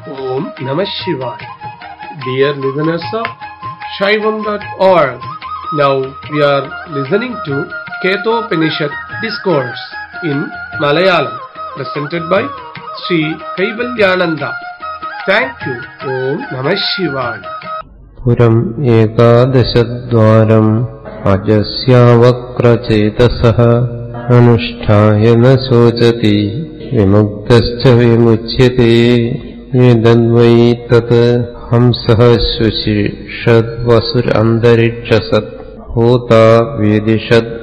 Om Namah Shivaya. Dear listeners of Shaivam.org, now we are listening to Ketopanishad Discourse in Malayalam, presented by Sri Kaivalyananda. Thank you. Om Namah Shivaya. പുരം ഏകാദശദ്വാരം അജസ്യാവക്രചേതസഃ അനുഷ്ഠായ ന ശോചതി വിമുക്തശ്ച വിമുച്യത്തെ ഏതദ്വൈ തത് ഹംസഃ ശുശിഷദ്വസുരന്തരിക്ഷസത് ഭൂതാ വേദിഷത്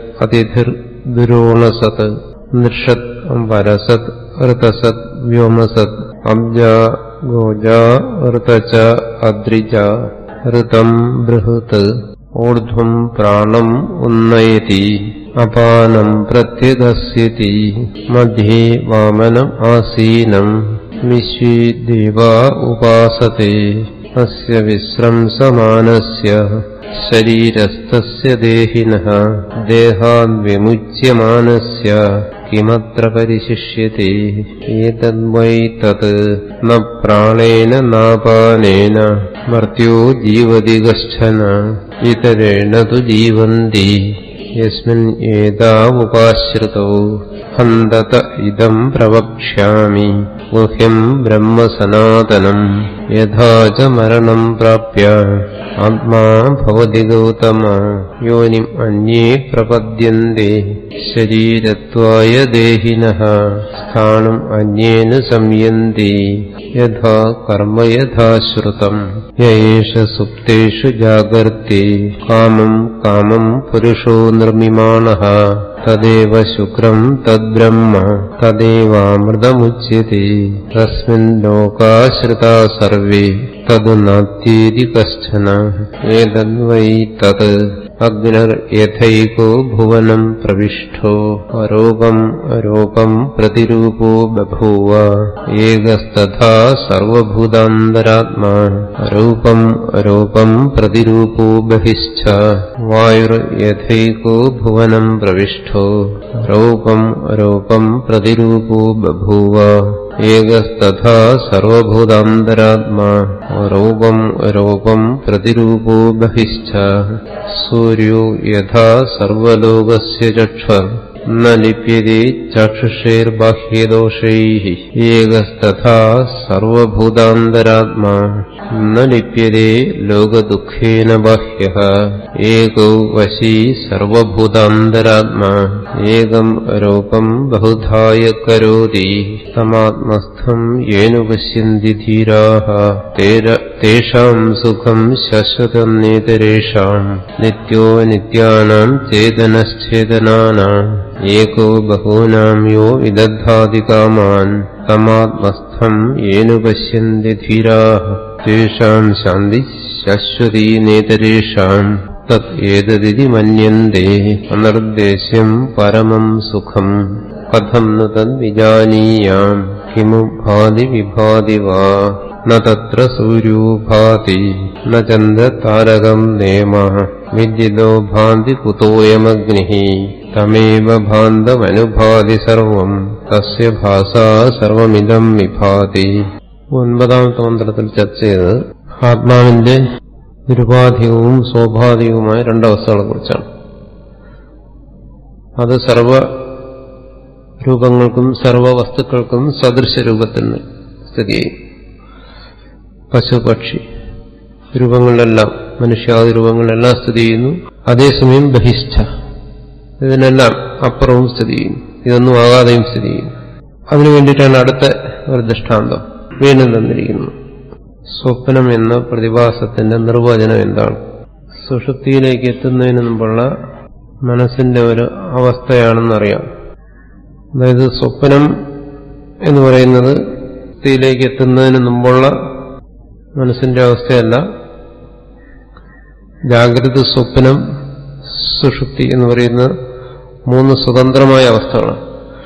അതിഥിർദുരോണസത് നൃഷത് വരസത് ഋതസത് വ്യോമസത് അബ്ജ ഗോജ ഋതച അദ്രിജ ഋതം ബൃഹത് ഊർധ്വം പ്രാണം ഉന്നയതി അപാനം പ്രത്യദസ്യതി മധ്യേ വാമനം ആസീനം വിശ്വേ ദേവാ ഉപാസത്തെ അസ്യ വിശ്രംസമാനസ്യ ശരീരസ്ഥസ്യ ദേഹിനഃ ദേഹാദ് വിമുച്യമാനസ്യ കിമത്ര പരിശിഷ്യത്തെ ഏതദ്വൈ തത് ന പ്രാണേന നാപാനേന മർത്യോ ജീവതി കശ്ചന ഇതരേണ തു ജീവന്തി യസ്മിൻ ഏതാവുപാശ്രിതോ ഹന്തത ഇദം പ്രവക്ഷ്യാമി ഗുഹ്യം ബ്രഹ്മസനാതനം യഥാ ച മരണം പ്രാപ്യ ആത്മാ ഭവതി ഗൗതമ യോനിം അന്യേ പ്രപദ്യന്തെ ശരീരത്വായ ദേഹിനഃ സ്ഥാനം അന്യേന സംയന്തി യഥാ കർമ്മ യഥാ ശ്രുതം യേഷ സുപ്തേഷു ജാഗർത്തി കാമം കാമം പുരുഷോ നിർമിമാണഃ തദേവ ശുക്രം തദ്ബ്രഹ്മ തദേവാമൃതമുച്യത്തെ തസ്മിൻ ലോകാശ്രിതാ സർവേ തതു നാത്യേതി കശ്ചന ഏതദ്വൈ തത് അഗ്നിർ യഥൈകോ ഭുവനം പ്രവിഷ്ടോ അരോപം അരോപം പ്രതിരൂപോ ബഭൂവ ഏകസ്തഥാ സർവഭൂതാന്തരാത്മാ അരൂപം അരോപം പ്രതിരൂപോ ബഹിശ്ച വായുർ യഥൈകോ ഭുവനം പ്രവിഷ്ടോ അരോപം അരോപം പ്രതിരൂപോ ബഭൂവ ഏകസ്തഥാ സർവഭൂതാന്തരാത്മാ രൂപം രൂപം പ്രതിരൂപോ ബഹിശ്ച സൂര്യോ യഥാ സർവലോകസ്യ ചക്ഷ ന ലിപ്യത്തെ ചക്ഷുഷേർബാഹ്യദോഷൈः ഏകസ്തഥാ സർവഭൂതാന്തരാത്മാ ന ലിപ്യത്തെ ലോകദുഃഖേന ബാഹ്യः ഏകോ വശീ സർവഭൂതാന്തരാത്മാ ഏകം രൂപം ബഹുധായ കരോതി തമാത്മസ്ഥം യേനു പശ്യന്തി ധീരാः തേഷാം സുഖം ശശ്വതം നേതരേഷാം നിത്യോ നിത്യാനാം ചേതനശ്ചേതനാനാം ഏകോ ബഹൂനാം യോ വിദധാതി കാമാൻ തമാത്മസ്ഥം യേനു പശ്യന്തി ധീരാः തേഷാം ശാന്തി ശശ്വതീ നേതരേഷാം തത് ഏതദിതി മന്യന്തെ അനർദ്ദേശ്യം പരമം സുഖം കഥം ന തദ്വിജാനീയാം കിമു ഭാതി വിഭാതി വാ ന തത്ര സൂര്യോ ഭാതി ന ചന്ദ്രതാരകം നേമ വിദ്യുതോ ഭാന്തി കുതോയമഗ്നിഃ തമേവ ഭാന്തമനുഭാതി സർവം തസ്യ ഭാസാ സർവമിതം വിഭാതി ഒൻപതാമത്തെ മന്ത്രത്തിൽ ചർച്ച ചെയ്തത് ആത്മാവിന്റെ നിരുപാധികവും സ്വാഭാവികവുമായ രണ്ടവസ്ഥകളെ കുറിച്ചാണ് അത് സർവ രൂപങ്ങൾക്കും സർവ വസ്തുക്കൾക്കും സദൃശ രൂപത്തിൽ സ്ഥിതി ചെയ്യും പശു പക്ഷി രൂപങ്ങളിലെല്ലാം മനുഷ്യാദി രൂപങ്ങളിലെല്ലാം സ്ഥിതി ചെയ്യുന്നു അതേസമയം ബഹിഷ്ഠ ഇതിനെല്ലാം അപ്പുറവും സ്ഥിതി ചെയ്യുന്നു ഇതൊന്നും ആകാതെയും സ്ഥിതി ചെയ്യുന്നു അതിനു വേണ്ടിയിട്ടാണ് അടുത്ത ഒരു ദൃഷ്ടാന്തം വീണ്ടും തന്നിരിക്കുന്നത് സ്വപ്നം എന്ന പ്രതിഭാസത്തിന്റെ നിർവചനം എന്താണ് സുഷുപ്തിയിലേക്ക് എത്തുന്നതിന് മുമ്പുള്ള മനസ്സിന്റെ ഒരു അവസ്ഥയാണെന്നറിയാം അതായത് സ്വപ്നം എന്ന് പറയുന്നത് സുഷുപ്തിയിലേക്ക് എത്തുന്നതിന് മുമ്പുള്ള മനസ്സിന്റെ അവസ്ഥയല്ല ജാഗ്രത സ്വപ്നം സുഷുപ്തി എന്ന് പറയുന്ന മൂന്ന് സ്വതന്ത്രമായ അവസ്ഥകളാണ്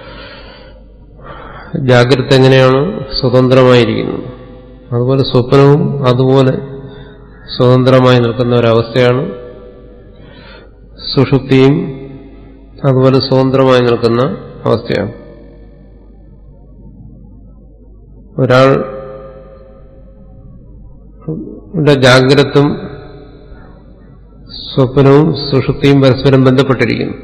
ജാഗ്രത എങ്ങനെയാണ് സ്വതന്ത്രമായിരിക്കുന്നത് അതുപോലെ സ്വപ്നവും അതുപോലെ സ്വതന്ത്രമായി നിൽക്കുന്ന ഒരവസ്ഥയാണ് സുഷുപ്തിയും അതുപോലെ സ്വതന്ത്രമായി നിൽക്കുന്ന അവസ്ഥയാണ് ഒരാൾ ഇവിടെ ജാഗ്രതും സ്വപ്നവും സുഷുപ്തിയും പരസ്പരം ബന്ധപ്പെട്ടിരിക്കുന്നു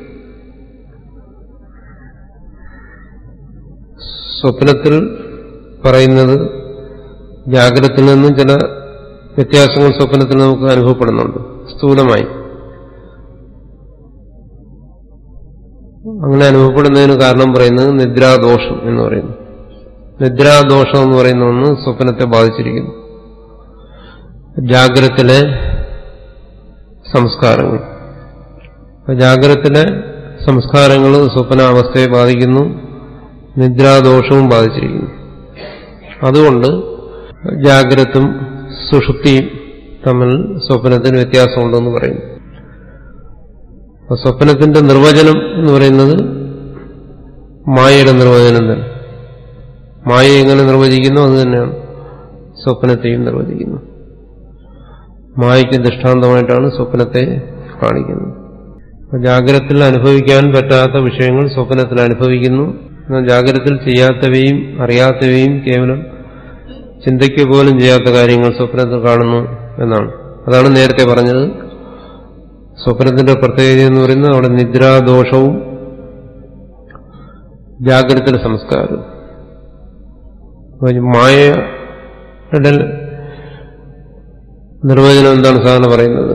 സ്വപ്നത്തിൽ പറയുന്നത് ജാഗ്രതത്തിൽ നിന്നും ചില വ്യത്യാസങ്ങൾ സ്വപ്നത്തിൽ നമുക്ക് അനുഭവപ്പെടുന്നുണ്ട് സ്ഥൂലമായി അങ്ങനെ അനുഭവപ്പെടുന്നതിന് കാരണം പറയുന്നത് നിദ്രാദോഷം എന്ന് പറയുന്നു നിദ്രാദോഷം എന്ന് പറയുന്ന ഒന്ന് സ്വപ്നത്തെ ബാധിച്ചിരിക്കുന്നു ജാഗ്രത്തിലെ സംസ്കാരങ്ങൾ ജാഗ്രത്തിലെ സംസ്കാരങ്ങൾ സ്വപ്നാവസ്ഥയെ ബാധിക്കുന്നു നിദ്രാദോഷവും ബാധിച്ചിരിക്കുന്നു അതുകൊണ്ട് ജാഗ്രതും സുഷുപ്തിയും തമ്മിൽ സ്വപ്നത്തിന് വ്യത്യാസമുണ്ടെന്ന് പറയുന്നു അപ്പൊ സ്വപ്നത്തിന്റെ നിർവചനം എന്ന് പറയുന്നത് മായയുടെ നിർവചനം തന്നെ മായ എങ്ങനെ നിർവചിക്കുന്നു അത് തന്നെയാണ് സ്വപ്നത്തെയും നിർവചിക്കുന്നു മായയ്ക്ക് ദൃഷ്ടാന്തമായിട്ടാണ് സ്വപ്നത്തെ കാണിക്കുന്നത് അപ്പൊ ജാഗ്രതത്തിൽ അനുഭവിക്കാൻ പറ്റാത്ത വിഷയങ്ങൾ സ്വപ്നത്തിൽ അനുഭവിക്കുന്നു എന്നാൽ ജാഗ്രതത്തിൽ ചെയ്യാത്തവയും അറിയാത്തവയും കേവലം ചിന്തയ്ക്ക് പോലും ചെയ്യാത്ത കാര്യങ്ങൾ സ്വപ്നത്തിൽ കാണുന്നു എന്നാണ് അതാണ് നേരത്തെ പറഞ്ഞത് സ്വപ്നത്തിന്റെ പ്രത്യേകത എന്ന് പറയുന്നത് അവിടെ നിദ്രാദോഷവും ജാഗ്രത സംസ്കാരവും മായയുടെ നിർവചനം എന്താണ് സാധാരണ പറയുന്നത്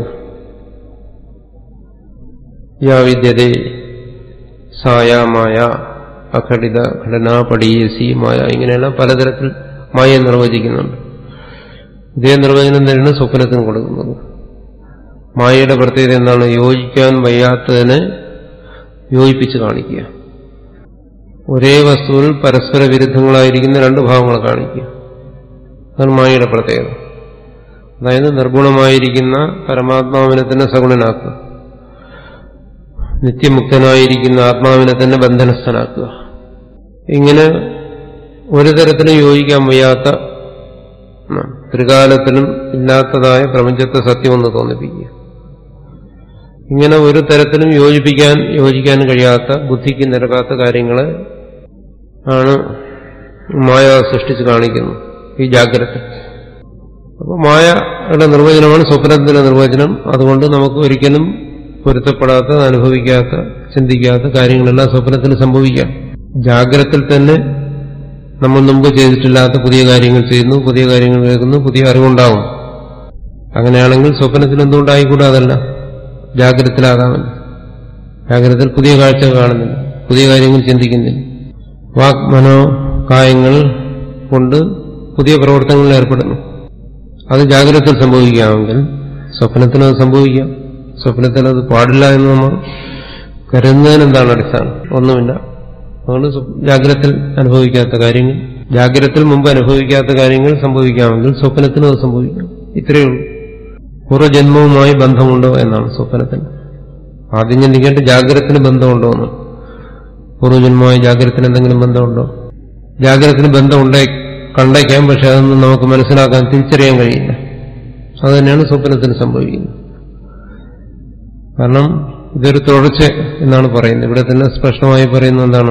യാ വിദ്യതേ സായ മായ അഘടിത ഘടന പടീയസി മായ ഇങ്ങനെയെല്ലാം പലതരത്തിൽ മായ നിർവചിക്കുന്നുണ്ട് ഇതേ നിർവചനം തന്നെയാണ് സ്വപ്നത്തിന് കൊടുക്കുന്നത് മായയുടെ പ്രത്യേകത എന്താണ് യോജിക്കാൻ വയ്യാത്തതിനെ യോജിപ്പിച്ച് കാണിക്കുക ഒരേ വസ്തുവിൽ പരസ്പര വിരുദ്ധങ്ങളായിരിക്കുന്ന രണ്ട് ഭാവങ്ങൾ കാണിക്കുക അതാണ് മായയുടെ പ്രത്യേകത അതായത് നിർഗുണമായിരിക്കുന്ന പരമാത്മാവിനെ തന്നെ സഗുണനാക്കുക നിത്യമുക്തനായിരിക്കുന്ന ആത്മാവിനെ തന്നെ ബന്ധനസ്ഥനാക്കുക ഇങ്ങനെ ഒരു തരത്തിലും യോജിക്കാൻ വയ്യാത്ത ത്രികാലത്തിലും ഇല്ലാത്തതായ പ്രപഞ്ചത്തെ സത്യമെന്ന് തോന്നിപ്പിക്കുക ഇങ്ങനെ ഒരു തരത്തിലും യോജിപ്പിക്കാൻ യോജിക്കാൻ കഴിയാത്ത ബുദ്ധിക്ക് നിരക്കാത്ത കാര്യങ്ങളെ ആണ് മായ സൃഷ്ടിച്ച് കാണിക്കുന്നത് ഈ ജാഗ്രത അപ്പോൾ മായയുടെ നിർവചനമാണ് സ്വപ്നത്തിന്റെ നിർവചനം അതുകൊണ്ട് നമുക്ക് ഒരിക്കലും പൊരുത്തപ്പെടാത്ത അനുഭവിക്കാത്ത ചിന്തിക്കാത്ത കാര്യങ്ങളെല്ലാം സ്വപ്നത്തിൽ സംഭവിക്കാം ജാഗ്രതത്തിൽ തന്നെ നമ്മൾ മുമ്പ് ചെയ്തിട്ടില്ലാത്ത പുതിയ കാര്യങ്ങൾ ചെയ്യുന്നു പുതിയ കാര്യങ്ങൾ കേൾക്കുന്നു പുതിയ അറിവുണ്ടാവും അങ്ങനെയാണെങ്കിൽ സ്വപ്നത്തിൽ എന്തുകൊണ്ടായിക്കൂടാ അതല്ല ജാഗ്രതത്തിലാകാമല്ലോ ജാഗ്രതത്തിൽ പുതിയ കാഴ്ച കാണുന്നില്ല പുതിയ കാര്യങ്ങൾ ചിന്തിക്കുന്നില്ല വാക് മനോ കായങ്ങൾ കൊണ്ട് പുതിയ പ്രവർത്തനങ്ങളിൽ ഏർപ്പെടുന്നു അത് ജാഗ്രതത്തിൽ സംഭവിക്കാമെങ്കിൽ സ്വപ്നത്തിൽ അത് സംഭവിക്കാം സ്വപ്നത്തിൽ അത് പാടില്ല എന്ന് നമ്മൾ കരുതുന്നതിന് എന്താണ് അടിസ്ഥാനം ഒന്നുമില്ല അതുകൊണ്ട് ജാഗ്രതത്തിൽ അനുഭവിക്കാത്ത കാര്യങ്ങൾ ജാഗ്രതത്തിൽ മുമ്പ് അനുഭവിക്കാത്ത കാര്യങ്ങൾ സംഭവിക്കാമെങ്കിൽ സ്വപ്നത്തിനും അത് സംഭവിക്കാം ഇത്രയേ ഉള്ളൂ പൂർവ്വജന്മവുമായി ബന്ധമുണ്ടോ എന്നാണ് സ്വപ്നത്തിന് ആദ്യം ചിന്തിക്കേണ്ട ജാഗ്രതത്തിന് ബന്ധമുണ്ടോ എന്ന് പൂർവ്വജന്മമായി ജാഗ്രതത്തിന് എന്തെങ്കിലും ബന്ധമുണ്ടോ ജാഗ്രതത്തിന് ബന്ധമുണ്ടേ കണ്ടേക്കാം പക്ഷെ അതൊന്നും നമുക്ക് മനസ്സിലാക്കാൻ തിരിച്ചറിയാൻ കഴിയില്ല അത് തന്നെയാണ് സ്വപ്നത്തിന് സംഭവിക്കുന്നത് കാരണം ഇതൊരു തുടർച്ച എന്നാണ് പറയുന്നത് ഇവിടെ തന്നെ സ്പഷ്ടമായി പറയുന്നത് എന്താണ്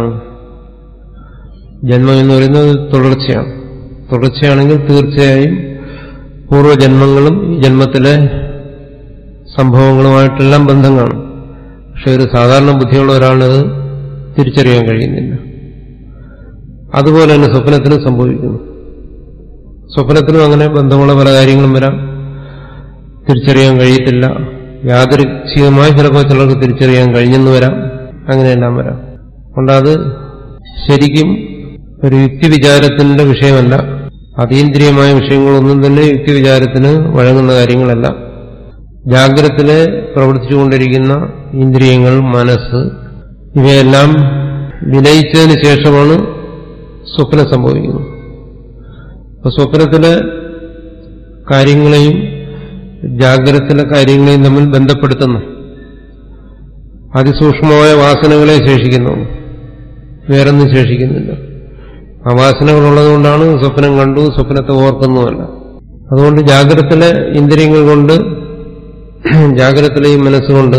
ജന്മം എന്ന് പറയുന്നത് തുടർച്ചയാണ് തുടർച്ചയാണെങ്കിൽ തീർച്ചയായും പൂർവ്വജന്മങ്ങളും ഈ ജന്മത്തിലെ സംഭവങ്ങളുമായിട്ടെല്ലാം ബന്ധം കാണും പക്ഷെ ഒരു സാധാരണ ബുദ്ധിയുള്ള ഒരാളത് തിരിച്ചറിയാൻ കഴിയുന്നില്ല അതുപോലെ തന്നെ സ്വപ്നത്തിനും സംഭവിക്കുന്നു സ്വപ്നത്തിനും അങ്ങനെ ബന്ധമുള്ള പല കാര്യങ്ങളും വരാം തിരിച്ചറിയാൻ കഴിയത്തില്ല യാദൃച്ഛികമായി ചിലപ്പോൾ ചിലർക്ക് തിരിച്ചറിയാൻ കഴിഞ്ഞെന്ന് വരാം അങ്ങനെയെല്ലാം വരാം അതുകൊണ്ടത് ശരിക്കും ഒരു യുക്തിവിചാരത്തിന്റെ വിഷയമല്ല അതീന്ദ്രിയമായ വിഷയങ്ങളൊന്നും തന്നെ യുക്തിവിചാരത്തിന് വഴങ്ങുന്ന കാര്യങ്ങളല്ല ജാഗ്രതത്തിലെ പ്രവർത്തിച്ചുകൊണ്ടിരിക്കുന്ന ഇന്ദ്രിയങ്ങൾ മനസ്സ് ഇവയെല്ലാം വിലയിച്ചതിന് ശേഷമാണ് സ്വപ്നം സംഭവിക്കുന്നത് അപ്പൊ സ്വപ്നത്തിലെ കാര്യങ്ങളെയും ജാഗ്രതത്തിലെ കാര്യങ്ങളെയും തമ്മിൽ ബന്ധപ്പെടുത്തുന്നു അതിസൂക്ഷ്മമായ വാസനകളെ ശേഷിക്കുന്നു വേറൊന്നും ശേഷിക്കുന്നില്ല ആ വാസനകളുള്ളതുകൊണ്ടാണ് സ്വപ്നം കണ്ടു സ്വപ്നത്തെ ഓർക്കുന്നുമല്ല അതുകൊണ്ട് ജാഗ്രതത്തിലെ ഇന്ദ്രിയങ്ങൾ കൊണ്ട് ജാഗ്രതത്തിലെയും മനസ്സുകൊണ്ട്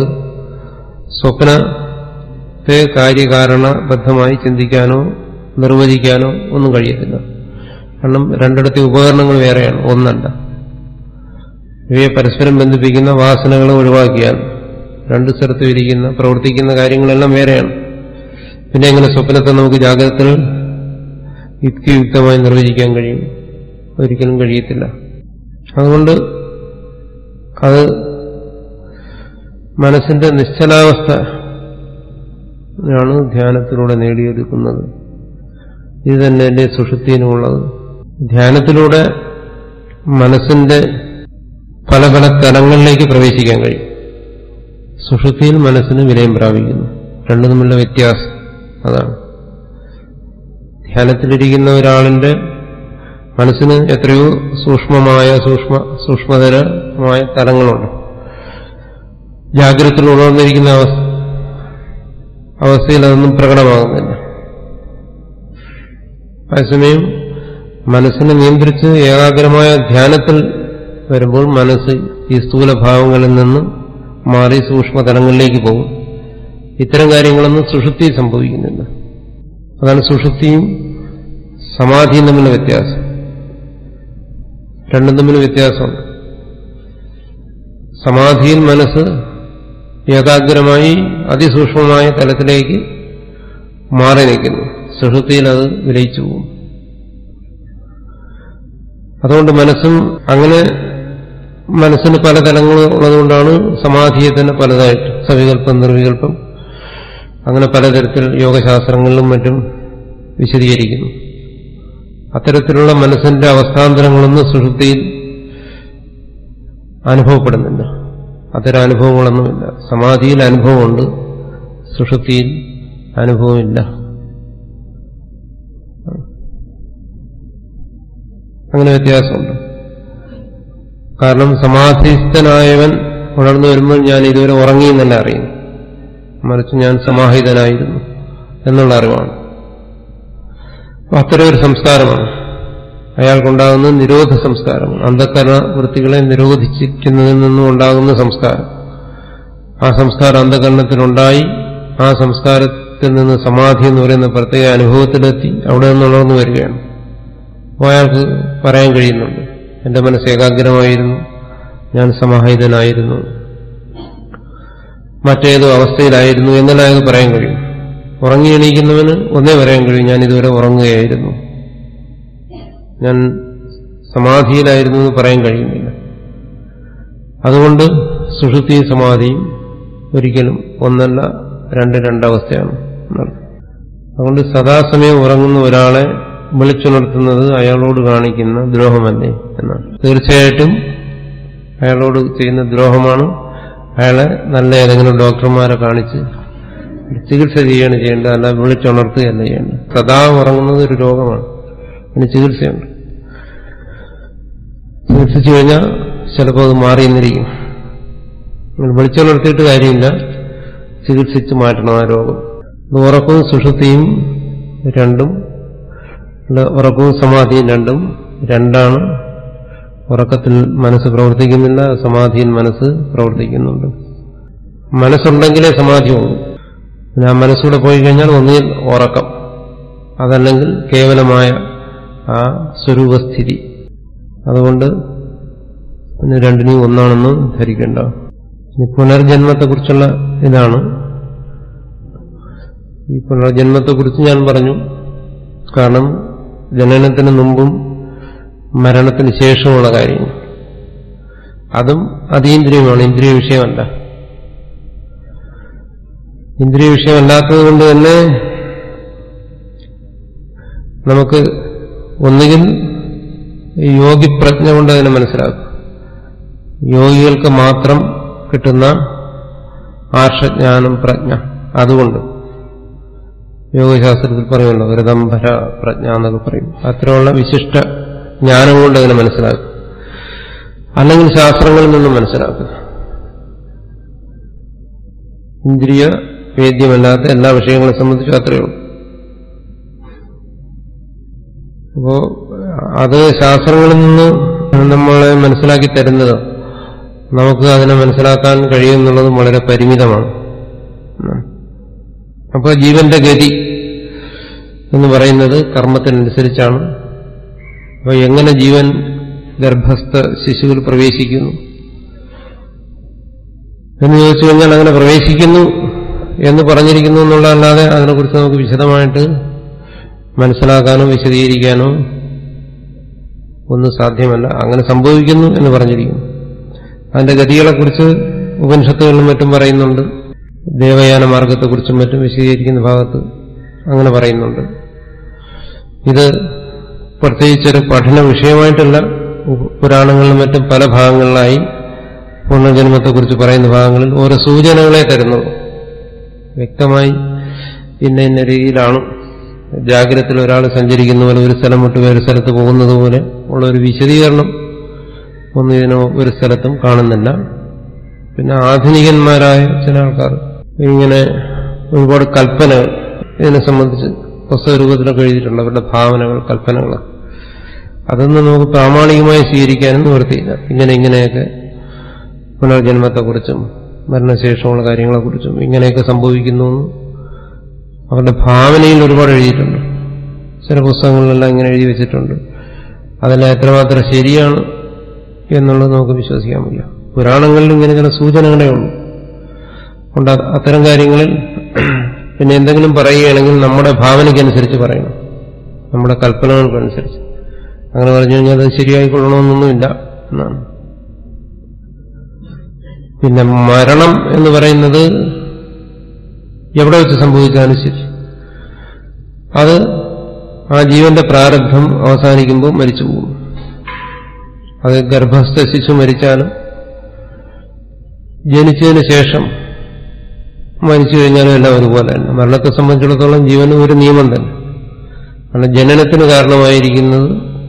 സ്വപ്നത്തെ കാര്യകാരണബദ്ധമായി ചിന്തിക്കാനോ നിർവചിക്കാനോ ഒന്നും കഴിയത്തില്ല കാരണം രണ്ടിടത്തെ ഉപകരണങ്ങൾ വേറെയാണ് ഒന്നല്ല ഇവയെ പരസ്പരം ബന്ധിപ്പിക്കുന്ന വാസനകളെ ഒഴിവാക്കിയാൽ രണ്ട് സ്ഥലത്തും ഇരിക്കുന്ന പ്രവർത്തിക്കുന്ന കാര്യങ്ങളെല്ലാം വേറെയാണ് പിന്നെ എങ്ങനെ സ്വപ്നത്തെ നമുക്ക് ജാഗ്രതത്തിൽ യുക്തിയുക്തമായി നിർവചിക്കാൻ കഴിയും ഒരിക്കലും കഴിയത്തില്ല അതുകൊണ്ട് അത് മനസ്സിന്റെ നിശ്ചലാവസ്ഥ ആണ് ധ്യാനത്തിലൂടെ നേടിയെടുക്കുന്നത് ഇത് തന്നെ എന്റെ സുഷുത്തിനുമുള്ളത് ധ്യാനത്തിലൂടെ മനസ്സിന്റെ പല പല തലങ്ങളിലേക്ക് പ്രവേശിക്കാൻ കഴിയും സുഷുതിയിൽ മനസ്സിന് വിലയം പ്രാപിക്കുന്നു രണ്ടു തമ്മിലുള്ള വ്യത്യാസം അതാണ് ധ്യാനത്തിലിരിക്കുന്ന ഒരാളിന്റെ മനസ്സിന് എത്രയോ സൂക്ഷ്മമായ സൂക്ഷ്മ സൂക്ഷ്മതരമായ തലങ്ങളുണ്ട് ജാഗ്രതയിൽ ഉണർന്നിരിക്കുന്ന അവസ്ഥ അവസ്ഥയിൽ അതൊന്നും പ്രകടമാകുന്നില്ല അതേസമയം മനസ്സിനെ നിയന്ത്രിച്ച് ഏകാഗ്രമായ ധ്യാനത്തിൽ വരുമ്പോൾ മനസ്സ് ഈ സ്ഥൂലഭാവങ്ങളിൽ നിന്ന് മാറി സൂക്ഷ്മതലങ്ങളിലേക്ക് പോകും ഇത്തരം കാര്യങ്ങളൊന്നും സുഷുപ്തി സംഭവിക്കുന്നില്ല അതാണ് സുഷുപ്തിയും സമാധിയും തമ്മിലുള്ള വ്യത്യാസം രണ്ടും തമ്മിൽ വ്യത്യാസമുണ്ട് സമാധിയിൽ മനസ്സ് ഏകാഗ്രമായി അതിസൂക്ഷ്മമായ തലത്തിലേക്ക് മാറി നിൽക്കുന്നു സുഷുപ്തിയിൽ അത് വിലയിച്ചു പോകും അതുകൊണ്ട് മനസ്സും അങ്ങനെ മനസ്സിന് പല തലങ്ങളും ഉള്ളതുകൊണ്ടാണ് സമാധിയെ തന്നെ പലതായിട്ട് സവികല്പം നിർവികല്പം അങ്ങനെ പലതരത്തിൽ യോഗശാസ്ത്രങ്ങളിലും മറ്റും വിശദീകരിക്കുന്നു അത്തരത്തിലുള്ള മനസ്സിന്റെ അവസ്ഥാന്തരങ്ങളൊന്നും സുഷുപ്തിയിൽ അനുഭവപ്പെടുന്നില്ല അത്തരം അനുഭവങ്ങളൊന്നുമില്ല സമാധിയിൽ അനുഭവമുണ്ട് സുഷുപ്തിയിൽ അനുഭവമില്ല അങ്ങനെ വ്യത്യാസമുണ്ട് കാരണം സമാധിസ്ഥനായവൻ ഉണർന്നു വരുമ്പോൾ ഞാൻ ഇതുവരെ ഉറങ്ങിയെന്നല്ല അറിയുന്നു മറിച്ച് ഞാൻ സമാഹിതനായിരുന്നു എന്നുള്ള അറിവാണ് അപ്പൊ അത്തരം ഒരു സംസ്കാരമാണ് അയാൾക്കുണ്ടാകുന്ന നിരോധ സംസ്കാരമാണ് അന്ധകരണ വൃത്തികളെ നിരോധിച്ചിരിക്കുന്നതിൽ നിന്നും ഉണ്ടാകുന്ന സംസ്കാരം ആ സംസ്കാരം അന്ധകരണത്തിലുണ്ടായി ആ സംസ്കാരത്തിൽ നിന്ന് സമാധി എന്ന് പറയുന്ന പ്രത്യേക അനുഭവത്തിലെത്തി അവിടെ നിന്ന് ഉണർന്നു വരികയാണ് അപ്പോൾ അയാൾക്ക് പറയാൻ കഴിയുന്നുണ്ട് എന്റെ മനസ്സ് ഏകാഗ്രമായിരുന്നു ഞാൻ സമാഹിതനായിരുന്നു മറ്റേതോ അവസ്ഥയിലായിരുന്നു എന്നെല്ലാം അയാൾക്ക് പറയാൻ കഴിയും ഉറങ്ങി എണീക്കുന്നവന് ഒന്നേ പറയാൻ കഴിയും ഞാൻ ഇതുവരെ ഉറങ്ങുകയായിരുന്നു ഞാൻ സമാധിയിലായിരുന്നു എന്ന് പറയാൻ കഴിയുന്നില്ല അതുകൊണ്ട് സുഷുപ്തി സമാധിയും ഒരിക്കലും ഒന്നല്ല രണ്ട് രണ്ടവസ്ഥയാണ് എന്നർത്ഥം. അതുകൊണ്ട് സദാസമയം ഉറങ്ങുന്ന ഒരാളെ വിളിച്ചുണർത്തുന്നത് അയാളോട് കാണിക്കുന്ന ദ്രോഹമല്ലേ എന്നാണ് തീർച്ചയായിട്ടും അയാളോട് ചെയ്യുന്ന ദ്രോഹമാണ് അയാളെ നല്ല ഏതെങ്കിലും ഡോക്ടർമാരെ കാണിച്ച് ചികിത്സ ചെയ്യാണ് ചെയ്യേണ്ടത് അല്ല വിളിച്ചുണർത്തുകയല്ല ചെയ്യേണ്ടത് സദാ ഉറങ്ങുന്നത് ഒരു രോഗമാണ് അതിന് ചികിത്സയുണ്ട് ചികിത്സിച്ചു കഴിഞ്ഞാൽ ചിലപ്പോൾ അത് മാറിയെന്നിരിക്കും വിളിച്ചുണർത്തിയിട്ട് കാര്യമില്ല ചികിത്സിച്ച് മാറ്റണം ആ രോഗം ഇത് ഉറക്കവും സുഷുതിയും രണ്ടും അല്ല, ഉറക്കവും സമാധിയും രണ്ടും രണ്ടാണ് ഉറക്കത്തിൽ മനസ്സ് പ്രവർത്തിക്കുന്നില്ല സമാധിയിൽ മനസ്സ് പ്രവർത്തിക്കുന്നുണ്ട് മനസ്സുണ്ടെങ്കിലേ സമാധിയുള്ളൂ പിന്നെ ആ മനസ്സൂടെ പോയി കഴിഞ്ഞാൽ ഒന്നുകിൽ ഉറക്കം അതല്ലെങ്കിൽ കേവലമായ ആ സ്വരൂപസ്ഥിതി അതുകൊണ്ട് പിന്നെ രണ്ടിനെയും ഒന്നാണെന്ന് ധരിക്കേണ്ട ഇനി പുനർജന്മത്തെക്കുറിച്ചുള്ള ഇതാണ് ഈ പുനർജന്മത്തെക്കുറിച്ച് ഞാൻ പറഞ്ഞു കാരണം ജനനത്തിന് മുമ്പും മരണത്തിന് ശേഷമുള്ള കാര്യങ്ങൾ അതും അതീന്ദ്രിയമാണ് ഇന്ദ്രിയ വിഷയമല്ല ഇന്ദ്രിയ വിഷയമല്ലാത്തത് കൊണ്ട് തന്നെ നമുക്ക് ഒന്നുകിൽ യോഗിപ്രജ്ഞ കൊണ്ട് അതിനെ മനസ്സിലാക്കും യോഗികൾക്ക് മാത്രം കിട്ടുന്ന ആർഷജ്ഞാനം പ്രജ്ഞ അതുകൊണ്ട് യോഗശാസ്ത്രത്തിൽ പറയുമല്ലോ വ്രതംഭര പ്രജ്ഞ എന്നൊക്കെ പറയും അത്തരമുള്ള വിശിഷ്ട ജ്ഞാനം കൊണ്ട് അതിനെ മനസ്സിലാക്കും അല്ലെങ്കിൽ ശാസ്ത്രങ്ങളിൽ നിന്നും മനസ്സിലാക്കും ഇന്ദ്രിയ വേദ്യമല്ലാത്ത എല്ലാ വിഷയങ്ങളെ സംബന്ധിച്ചും അത്രയേ ഉള്ളൂ അപ്പോ അത് ശാസ്ത്രങ്ങളിൽ നിന്ന് നമ്മളെ മനസ്സിലാക്കി തരുന്നത് നമുക്ക് അതിനെ മനസ്സിലാക്കാൻ കഴിയുമെന്നുള്ളതും വളരെ പരിമിതമാണ് അപ്പോൾ ജീവന്റെ ഗതി എന്ന് പറയുന്നത് കർമ്മത്തിനനുസരിച്ചാണ് അപ്പോൾ എങ്ങനെ ജീവൻ ഗർഭസ്ഥ ശിശുവിൽ പ്രവേശിക്കുന്നു എന്ന് ചോദിച്ചു കഴിഞ്ഞാൽ അങ്ങനെ പ്രവേശിക്കുന്നു എന്ന് പറഞ്ഞിരിക്കുന്നു എന്നുള്ളതല്ലാതെ അതിനെക്കുറിച്ച് നമുക്ക് വിശദമായിട്ട് മനസ്സിലാക്കാനോ വിശദീകരിക്കാനോ ഒന്നും സാധ്യമല്ല അങ്ങനെ സംഭവിക്കുന്നു എന്ന് പറഞ്ഞിരിക്കുന്നു അതിന്റെ ഗതികളെക്കുറിച്ച് ഉപനിഷത്തുകളിലും മറ്റും പറയുന്നുണ്ട് ദേവയാന മാർഗത്തെക്കുറിച്ചും മറ്റും വിശദീകരിക്കുന്ന ഭാഗത്ത് അങ്ങനെ പറയുന്നുണ്ട് ഇത് പ്രത്യേകിച്ചൊരു പഠന വിഷയമായിട്ടല്ല പുരാണങ്ങളിലും മറ്റും പല ഭാഗങ്ങളിലായി പുനർജന്മത്തെക്കുറിച്ച് പറയുന്ന ഭാഗങ്ങളിൽ ഓരോ സൂചനകളെ തരുന്നു വ്യക്തമായി ഇന്ന ഇന്ന രീതിയിലാണ് ജാഗ്രതത്തിൽ ഒരാൾ സഞ്ചരിക്കുന്ന പോലെ ഒരു സ്ഥലം വിട്ട് വേറെ സ്ഥലത്ത് പോകുന്നത് പോലെ ഉള്ള ഒരു വിശദീകരണം ഒന്നും ഇതിനോ ഒരു സ്ഥലത്തും കാണുന്നില്ല പിന്നെ ആധുനികന്മാരായ ചില ആൾക്കാർ ഇങ്ങനെ ഒരുപാട് കൽപ്പനകൾ ഇതിനെ സംബന്ധിച്ച് പുസ്തക രൂപത്തിലൊക്കെ എഴുതിയിട്ടുണ്ട് അവരുടെ ഭാവനകൾ കൽപ്പനകൾ അതൊന്നും നമുക്ക് പ്രാമാണികമായി സ്വീകരിക്കാനും നിവൃത്തിയില്ല ഇങ്ങനെ ഇങ്ങനെയൊക്കെ പുനർജന്മത്തെക്കുറിച്ചും മരണശേഷമുള്ള കാര്യങ്ങളെക്കുറിച്ചും ഇങ്ങനെയൊക്കെ സംഭവിക്കുന്നു എന്ന് അവരുടെ ഭാവനയിൽ ഒരുപാട് എഴുതിയിട്ടുണ്ട് ചില പുസ്തകങ്ങളിലെല്ലാം ഇങ്ങനെ എഴുതി വെച്ചിട്ടുണ്ട് അതെല്ലാം എത്രമാത്രം ശരിയാണ് എന്നുള്ളത് നമുക്ക് വിശ്വസിക്കാൻ വയ്യ പുരാണങ്ങളിൽ ഇങ്ങനെ ചില സൂചനകളേ ഉള്ളൂ ഉണ്ട് അത്തരം കാര്യങ്ങളിൽ പിന്നെ എന്തെങ്കിലും പറയുകയാണെങ്കിൽ നമ്മുടെ ഭാവനയ്ക്കനുസരിച്ച് പറയണം നമ്മുടെ കൽപ്പനകൾക്കനുസരിച്ച് അങ്ങനെ പറഞ്ഞു കഴിഞ്ഞാൽ അത് ശരിയായിക്കൊള്ളണമെന്നൊന്നുമില്ല എന്നാണ് പിന്നെ മരണം എന്ന് പറയുന്നത് എവിടെ വെച്ച് സംഭവിച്ചാലും ശരി അത് ആ ജീവന്റെ പ്രാരബ്ധം അവസാനിക്കുമ്പോൾ മരിച്ചു പോകും അത് ഗർഭസ്ഥ ശിശു മരിച്ചാലും ജനിച്ചതിന് ശേഷം മരിച്ചു കഴിഞ്ഞാലും എല്ലാം ഒരുപോലെ തന്നെ മരണത്തെ സംബന്ധിച്ചിടത്തോളം ജീവന് ഒരു നിയമം തന്നെ കാരണം ജനനത്തിന് കാരണമായിരിക്കുന്നത്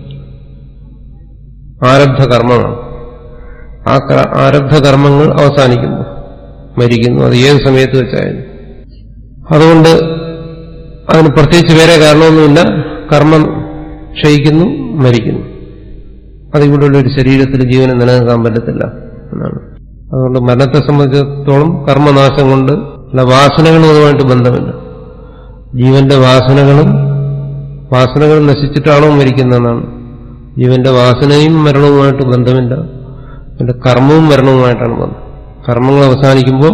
ആരബ്ധ കർമ്മമാണ് ആ ആരബ്ധ കർമ്മങ്ങൾ അവസാനിക്കുന്നു മരിക്കുന്നു അത് ഏത് സമയത്ത് വെച്ചായാലും അതുകൊണ്ട് അതിന് പ്രത്യേകിച്ച് വേറെ കാരണമൊന്നുമില്ല കർമ്മം ക്ഷയിക്കുന്നു മരിക്കുന്നു അതിവിടെയുള്ള ഒരു ശരീരത്തിൽ ജീവന് നിലനിൽക്കാൻ പറ്റത്തില്ല എന്നാണ് അതുകൊണ്ട് മരണത്തെ സംബന്ധിച്ചിടത്തോളം കർമ്മനാശം കൊണ്ട് അല്ല വാസനകളും അതുമായിട്ട് ബന്ധമില്ല ജീവന്റെ വാസനകളും വാസനകൾ നശിച്ചിട്ടാണോ മരിക്കുന്നതെന്നാണ് ജീവന്റെ വാസനയും മരണവുമായിട്ട് ബന്ധമില്ല അതിന്റെ കർമ്മവും മരണവുമായിട്ടാണ് ബന്ധം കർമ്മങ്ങൾ അവസാനിക്കുമ്പോൾ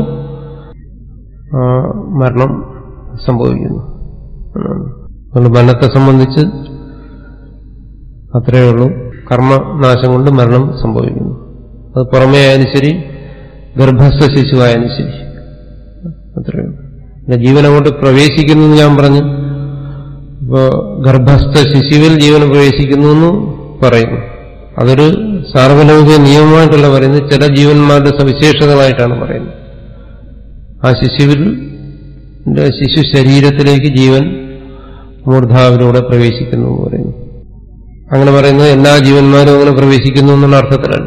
മരണം സംഭവിക്കുന്നു അതുകൊണ്ട് മരണത്തെ സംബന്ധിച്ച് അത്രയേ ഉള്ളൂ കർമ്മനാശം കൊണ്ട് മരണം സംഭവിക്കുന്നു അത് പുറമേ ആയാലും ശരി ഗർഭസ്ഥ ശിശുവായാലും ശരി അത്രയേ ഉള്ളൂ പിന്നെ ജീവൻ അങ്ങോട്ട് പ്രവേശിക്കുന്നു എന്ന് ഞാൻ പറഞ്ഞു ഇപ്പോ ഗർഭസ്ഥ ശിശുവിൽ ജീവൻ പ്രവേശിക്കുന്നു എന്ന് പറയുന്നു അതൊരു സാർവലൗകിക നിയമമായിട്ടല്ല പറയുന്നത് ചില ജീവന്മാരുടെ സവിശേഷതകളായിട്ടാണ് പറയുന്നത് ആ ശിശുവിൽ ശിശു ശരീരത്തിലേക്ക് ജീവൻ മൂർധാവിലൂടെ പ്രവേശിക്കുന്നു എന്ന് പറയുന്നു അങ്ങനെ പറയുന്നത് എല്ലാ ജീവന്മാരും അങ്ങനെ പ്രവേശിക്കുന്നു എന്നുള്ള അർത്ഥത്തിലല്ല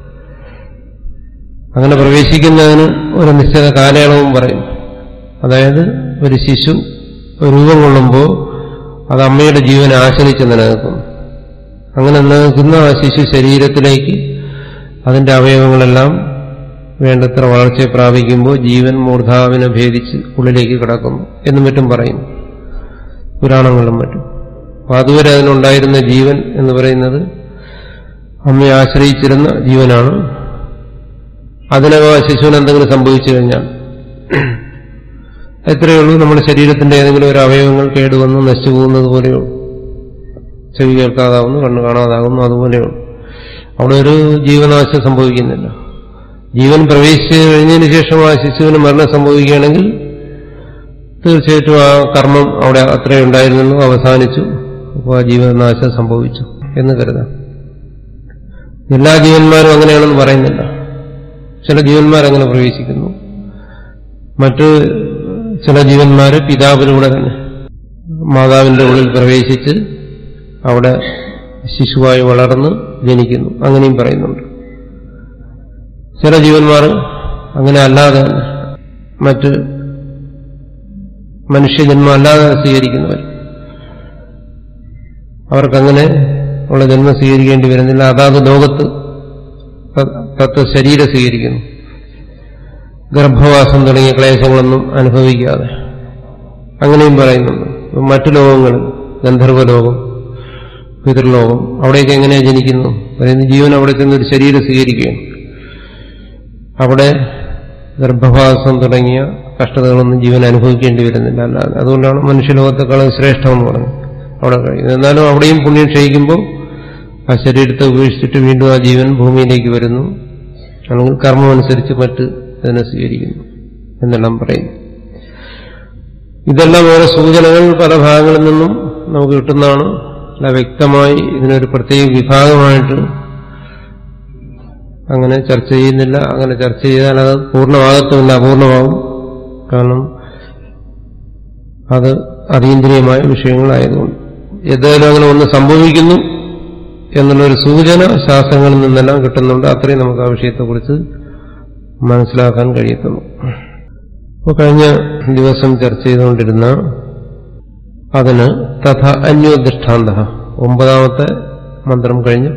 അങ്ങനെ പ്രവേശിക്കുന്നതിന് ഒരു നിശ്ചിത കാലയളവും പറയും അതായത് ഒരു ശിശു രൂപം കൊള്ളുമ്പോൾ അത് അമ്മയുടെ ജീവനെ ആശ്രയിച്ച് നിലനിൽക്കുന്നു അങ്ങനെ നിലനിൽക്കുന്ന ആ ശിശു ശരീരത്തിലേക്ക് അതിന്റെ അവയവങ്ങളെല്ലാം വേണ്ടത്ര വളർച്ചയെ പ്രാപിക്കുമ്പോൾ ജീവൻ മൂർധാവിനെ ഭേദിച്ച് ഉള്ളിലേക്ക് കിടക്കുന്നു എന്നും മറ്റും പറയുന്നു പുരാണങ്ങളിലും മറ്റും അപ്പൊ അതുവരെ അതിനുണ്ടായിരുന്ന ജീവൻ എന്ന് പറയുന്നത് അമ്മയെ ആശ്രയിച്ചിരുന്ന ജീവനാണ് അതിനകം ആ ശിശുവിന് എന്തെങ്കിലും സംഭവിച്ചു കഴിഞ്ഞാൽ എത്രയേ ഉള്ളൂ നമ്മുടെ ശരീരത്തിന്റെ ഏതെങ്കിലും ഒരു അവയവങ്ങൾ കേടുവന്ന് നശിച്ചു പോകുന്നത് പോലെയോ ചെവി കേൾക്കാതാവുന്നു കണ്ണ് കാണാതാകുന്നു അതുപോലെയുള്ളൂ അവിടെ ഒരു ജീവനാശം സംഭവിക്കുന്നില്ല ജീവൻ പ്രവേശിച്ചു കഴിഞ്ഞതിന് ശേഷം ആ ശിശുവിന് മരണം സംഭവിക്കുകയാണെങ്കിൽ തീർച്ചയായിട്ടും ആ കർമ്മം അവിടെ അത്രയും ഉണ്ടായിരുന്നുള്ളൂ അവസാനിച്ചു അപ്പോൾ ആ ജീവനാശം സംഭവിച്ചു എന്ന് കരുതാം എല്ലാ ജീവന്മാരും അങ്ങനെയാണെന്ന് പറയുന്നില്ല ചില ജീവന്മാരങ്ങനെ പ്രവേശിക്കുന്നു മറ്റ് ചില ജീവന്മാര് പിതാവിലൂടെ തന്നെ മാതാവിന്റെ ഉള്ളിൽ പ്രവേശിച്ച് അവിടെ ശിശുവായി വളർന്ന് ജനിക്കുന്നു അങ്ങനെയും പറയുന്നുണ്ട് ചില ജീവന്മാർ അങ്ങനെ അല്ലാതെ മറ്റ് മനുഷ്യജന്മം അല്ലാതെ സ്വീകരിക്കുന്നവർ അവർക്കങ്ങനെ ഉള്ള ജന്മം സ്വീകരിക്കേണ്ടി വരുന്നില്ല അതാത് ലോകത്ത് തത്വ ശരീരം സ്വീകരിക്കുന്നു ഗർഭവാസം തുടങ്ങിയ ക്ലേശങ്ങളൊന്നും അനുഭവിക്കാതെ അങ്ങനെയും പറയുന്നുണ്ട് മറ്റു ലോകങ്ങളിൽ ഗന്ധർവലോകം പിതൃലോകം അവിടേക്ക് എങ്ങനെയാ ജനിക്കുന്നു പറയുന്ന ജീവൻ അവിടെ ചെന്ന് ഒരു ശരീരം സ്വീകരിക്കുകയാണ് അവിടെ ഗർഭവാസം തുടങ്ങിയ കഷ്ടതകളൊന്നും ജീവൻ അനുഭവിക്കേണ്ടി വരുന്നില്ല അല്ലാതെ അതുകൊണ്ടാണ് മനുഷ്യലോകത്തെക്കാളും ശ്രേഷ്ഠമെന്ന് പറഞ്ഞത് അവിടെ കഴിയുന്നത് എന്നാലും അവിടെയും പുണ്യം ക്ഷയിക്കുമ്പോൾ ആ ശരീരത്തെ ഉപേക്ഷിച്ചിട്ട് വീണ്ടും ആ ജീവൻ ഭൂമിയിലേക്ക് വരുന്നു അല്ലെങ്കിൽ കർമ്മമനുസരിച്ച് മറ്റ് ഇതിനെ സ്വീകരിക്കുന്നു എന്നെല്ലാം പറയുന്നു ഇതെല്ലാം ഓരോ സൂചനകൾ പല ഭാഗങ്ങളിൽ നിന്നും നമുക്ക് കിട്ടുന്നതാണ് അല്ല വ്യക്തമായി ഇതിനൊരു പ്രത്യേക വിഭാഗമായിട്ട് അങ്ങനെ ചർച്ച ചെയ്യുന്നില്ല അങ്ങനെ ചർച്ച ചെയ്താൽ അത് പൂർണ്ണമാകത്തുമില്ല അപൂർണമാകും കാരണം അത് അതീന്ദ്രിയമായ വിഷയങ്ങളായതുകൊണ്ട് ഏതായാലും അങ്ങനെ ഒന്ന് സംഭവിക്കുന്നു എന്നുള്ളൊരു സൂചന ശാസ്ത്രങ്ങളിൽ നിന്നെല്ലാം കിട്ടുന്നുണ്ട് അത്രയും നമുക്ക് ആ വിഷയത്തെക്കുറിച്ച് മനസ്സിലാക്കാൻ കഴിയത്തുള്ളൂ അപ്പോൾ കഴിഞ്ഞ ദിവസം ചർച്ച ചെയ്തുകൊണ്ടിരുന്ന അതിന് തഥ അന്യോദൃഷ്ടാന്ത ഒമ്പതാമത്തെ മന്ത്രം കഴിഞ്ഞ്